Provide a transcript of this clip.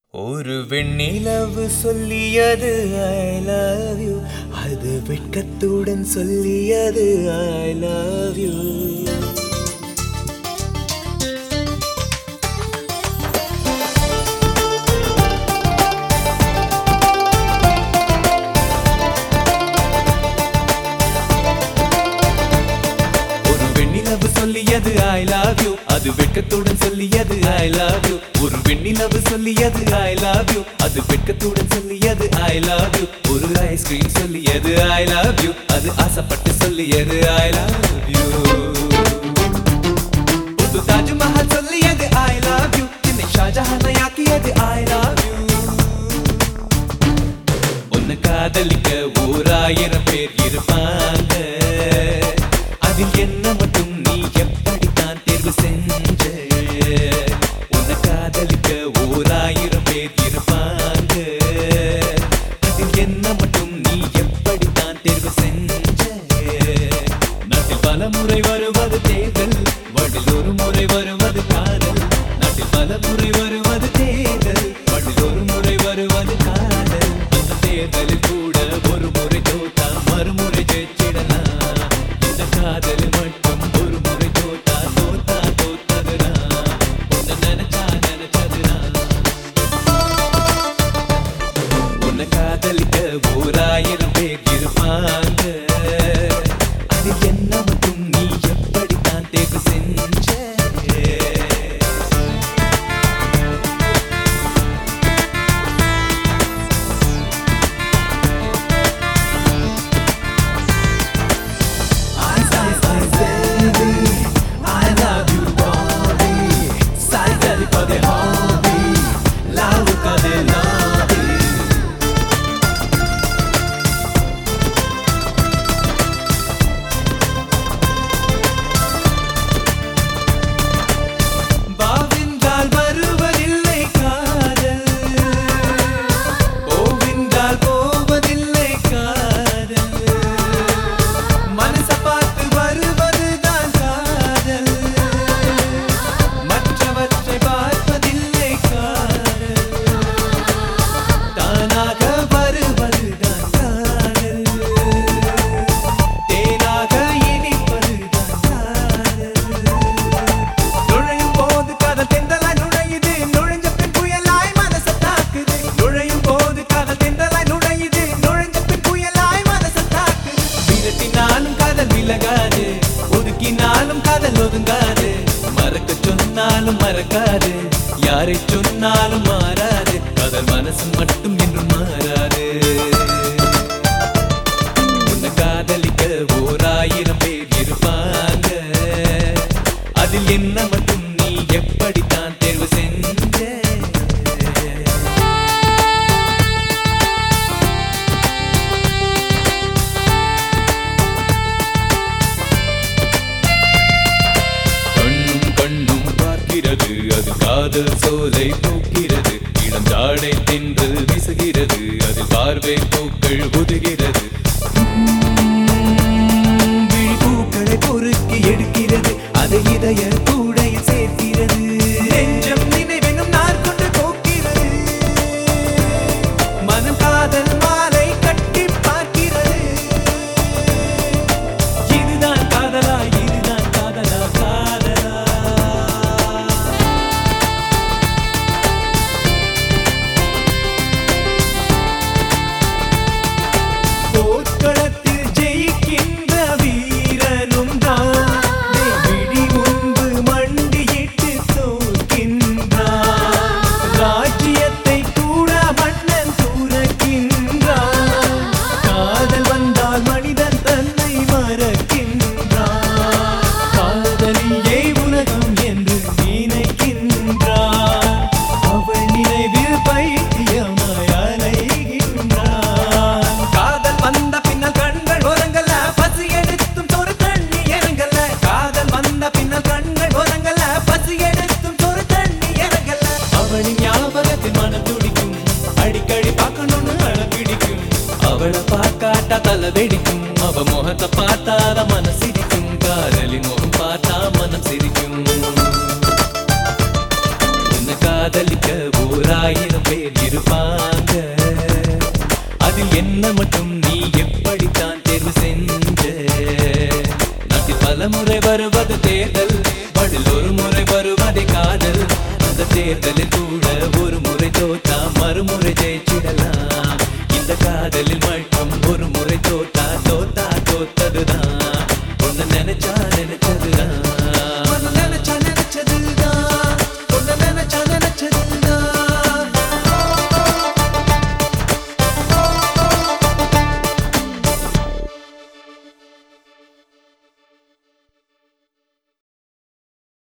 ஒரு வெண்ணிலவு சொல்லியது ஐ லவ் யூ அது வெட்கத்துடன் சொல்லியது ஐ லவ் யூ ஒரு வெண்ணிலவு சொல்லியது ஐ லவ் யூ அது வெட்கத்துடன் சொல்லியது ஐ லவ் யூ ஒரு வெண்ணிலவு சொல்லியது ஐ லவ் யூ அது வெட்கத்துடன் சொல்லியது ஐ லவ் யூ ஒரு ஐஸ்கிரீம் சொல்லியது ஐ லவ் யூ அது ஆசைப்பட்டு சொல்லியது ஐ லவ் யூ புது தாஜ்மஹல் சொல்லியது ஐ லவ் யூ என்னை ஷாஜஹானை ஆக்கியது ஐ லவ் யூ உன்னை காதலிக்க ஓராயிரம் பேர் இருப்பாங்க அதில் என்ன மட்டும் நீ எப்படித்தான் தேர்வு செஞ்ச உன்னை காதலிக்க ஓராயிரம் பேர் இருப்பாங்க அதில் என்ன மட்டும் நீ எப்படித்தான் தேர்வு செஞ்ச நாட்டில் பல முறை வருவது தேர்தல் வடில் ஒரு முறை வருவது காதல் நாட்டில் பல முறை வருவது தேர்தல் வடில் ஒரு முறை வருவது காதல் அந்த தேர்தலில் கூட ஒரு முறை தோத்தா மறுமுறை ஜெயிச்சிடலாம் இந்த காதல் மட்டும் ஒரு முறை தோத்தா தோத்தா தோத்ததுனா உன்னை நினைச்சா நினைச்சதுனா உன்னை காதலிக்க ஓராயிரம் பேர் இருப்பாங்க அது என்ன மட்டும் நீ எப்படித்தான் தேர்வு செஞ்ச I, I, I, baby, I love you, Bobby. Cycle for the hobby, love for the lobby. பாவின்றால் வருவதில்லை காதல் போவின்றால் போவதில்லை காதல் மனச பார்த்து வருவதுதான் காதல் மற்றவற்றை பார்ப்பதில்லை காதல் தானாக வருவதுதான் காதல் தேனாக இனிப்பதுதான் காதல் நுழையும் போது காதல் தென்றலாய் நுழையுது நுழைஞ்ச பின் புயலாய் மனச தாக்குது நுழையும் போது காதல் தென்றலாய் நுழையுது நுழைஞ்ச பின் புயலாய் மனச தாக்குது விரட்டினாலும் காதல் விலகாது ஒதுக்கினாலும் காதல் ஒதுங்காது மறக்க சொன்னாலும் மறக்காது யாரை சொன்னாலும் மாறாது காதல் மனசு மட்டும் என்றும் மாறாது உன்னை காதலிக்க ஓராயிரம் பேர் இருப்பாங்க அதில் என்ன மட்டும் நீ எப்படித்தான் தேர்வு செஞ்ச கண்ணும் கண்ணும் பார்க்கிறது அது காதல் சோலை பூக்கிறது இளம் ஜாடை தின்று வீசுகிறது அதில் பார்வை பூக்கள் உதுகிறது விழி பூக்களை பொறுக்கி எடுக்கிறது அதை இதய கூடையில் சேர்க்கிறது நெஞ்சம் நினைவெனும் நாள் கொண்டு போக்கிறது மனம் காதல் மாலை கட்டி பார்க்கிறது இதுதான் காதலா இதுதான் காதலா காதலா பேர் இருப்பாங்க அதில் என்ன மட்டும் நீ எப்படித்தான் தேர்வு செஞ்ச நாட்டில் பல முறை வருவது தேர்தல் பதில் ஒரு முறை வருவதே காதல் அந்த தேர்தலில் கூட ஒரு முறை தோற்றா மறுமுறை ஜெயிச்சிடலாம் இந்த காதலில் மட்டும்